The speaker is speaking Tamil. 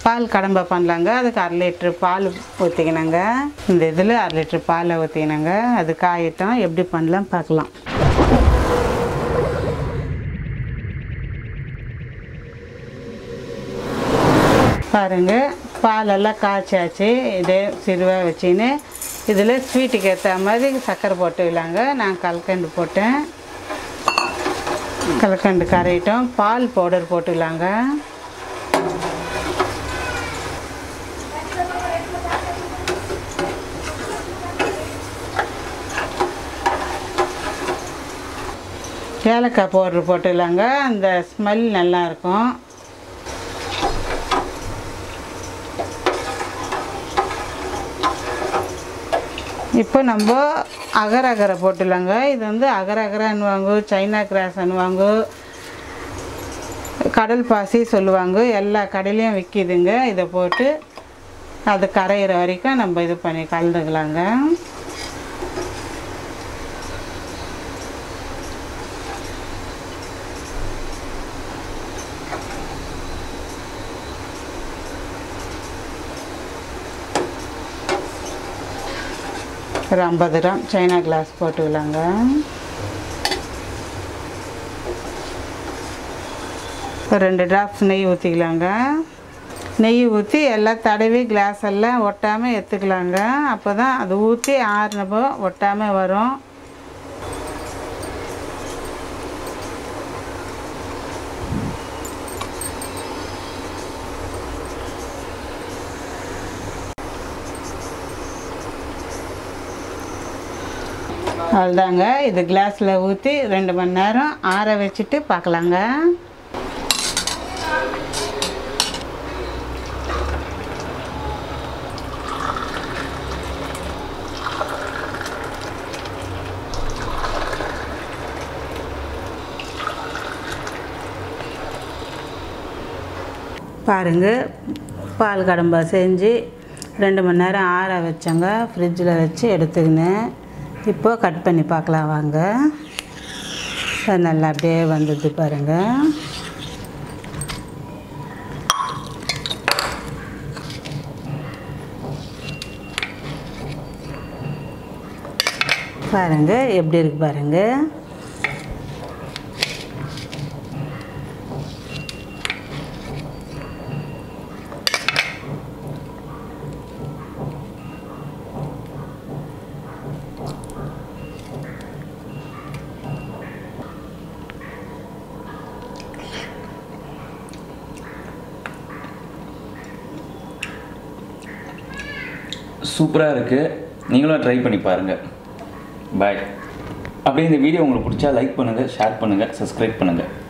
பால் கடம்பை பண்ணலாங்க அதுக்கு அரை லிட்ரு பால் ஊற்றிக்கினாங்க இந்த இதில் அரை லிட்ரு பாலை ஊற்றிக்கினாங்க அது காயட்டும் எப்படி பண்ணலாம் பார்க்கலாம் பாருங்க பாலெல்லாம் காய்ச்சாச்சு இதே சிறுவாக வச்சுன்னு இதில் ஸ்வீட்டுக்கு ஏற்ற மாதிரி சர்க்கரை போட்டுக்கலாங்க நான் கல்கண்டு போட்டேன் கல்கண்டு கரையிட்டோம் பால் பவுடர் போட்டுக்கலாங்க ஏலக்காய் பவுடர் போட்டுக்கலாங்க அந்த ஸ்மெல் நல்லாயிருக்கும் இப்போ நம்ம அகர் அகரை போட்டுடலாங்க இது வந்து அகர் அகரான்னுவாங்க சைனா கிராஸ்ன்னுவாங்க கடல் பாசி சொல்லுவாங்க எல்லா கடையிலையும் விற்கிதுங்க இதை போட்டு அது கரையிற வரைக்கும் நம்ம இது பண்ணி கலந்துக்கலாங்க ஒரு ஐம்பது கிராம் சைனா கிளாஸ் போட்டுக்கலாங்க ஒரு ரெண்டு ட்ராப்ஸ் நெய் ஊற்றிக்கலாங்க நெய் ஊற்றி எல்லாம் தடவி கிளாஸ் எல்லாம் ஒட்டாமல் எடுத்துக்கலாங்க அப்போ தான் அது ஊற்றி ஆறுனப்போ ஒட்டாமல் வரும் அவ்வளோதாங்க இது கிளாஸில் ஊற்றி ரெண்டு மணி நேரம் ஆற வச்சுட்டு பார்க்கலாங்க பாருங்க பால் கடம்பா செஞ்சு ரெண்டு மணி நேரம் ஆற வச்சோங்க ஃப்ரிட்ஜில் வச்சு எடுத்துக்கினேன் இப்போ கட் பண்ணி பார்க்கலாம் வாங்க அது நல்லா அப்படியே வந்தது பாருங்கள் பாருங்க எப்படி இருக்கு பாருங்க சூப்பராக இருக்குது நீங்களும் ட்ரை பண்ணி பாருங்கள் பாய் அப்படியே இந்த வீடியோ உங்களுக்கு பிடிச்சா லைக் பண்ணுங்கள் ஷேர் பண்ணுங்கள் சப்ஸ்கிரைப் பண்ணுங்கள்